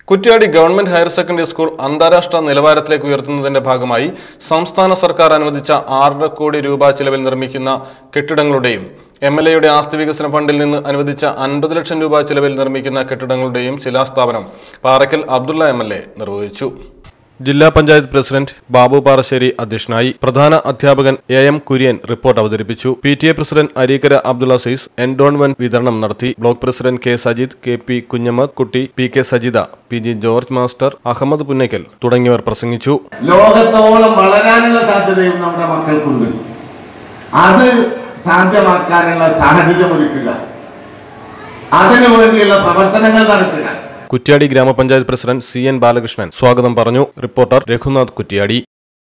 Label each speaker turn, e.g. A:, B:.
A: Kuttiadi government higher secondary school അന്താരാഷ്ട്ര നിലവാരത്തിലേക്ക് ഉയർത്തുന്നതിന്റെ ഭാഗമായി സംസ്ഥാന സർക്കാർ അനുവദിച്ച ആറര കോടി രൂപ ചിലവിൽ നിർമ്മിക്കുന്ന കെട്ടിടങ്ങളുടെയും എം എൽ എയുടെ ആസ്തി വികസന ഫണ്ടിൽ നിന്ന് അനുവദിച്ച അൻപത് ലക്ഷം രൂപ ചിലവിൽ നിർമ്മിക്കുന്ന കെട്ടിടങ്ങളുടെയും ശിലാസ്ഥാപനം Parakkal Abdullah M L A നിർവഹിച്ചു ജില്ലാ പഞ്ചായത്ത് പ്രസിഡന്റ് ബാബു പാറശ്ശേരി അധ്യക്ഷനായി പ്രധാന അധ്യാപകൻ എ എം കുര്യൻ റിപ്പോർട്ട് അവതരിപ്പിച്ചു P T A president Areekkara Abdul Azeez endowment വിതരണം നടത്തി block president K Sajid K P Kunhammad Kutty P K Sajitha P G George master Ahammed Punnakkal തുടങ്ങിയവർ പ്രസംഗിച്ചു
B: ലോകത്തോളം വളരാനുള്ള സാധ്യതയും നമ്മുടെ മക്കൾക്കുണ്ട് അത് സാധ്യമാക്കാനുള്ള സാഹചര്യം ഒരുക്കുക അതിനു വേണ്ടിയുള്ള പ്രവർത്തനങ്ങൾ നടത്തുക
A: കുറ്റ്യാടി ഗ്രാമപഞ്ചായത്ത് പ്രസിഡന്റ് സി എൻ ബാലകൃഷ്ണൻ സ്വാഗതം പറഞ്ഞു റിപ്പോർട്ടർ രഘുനാഥ് കുറ്റ്യാടി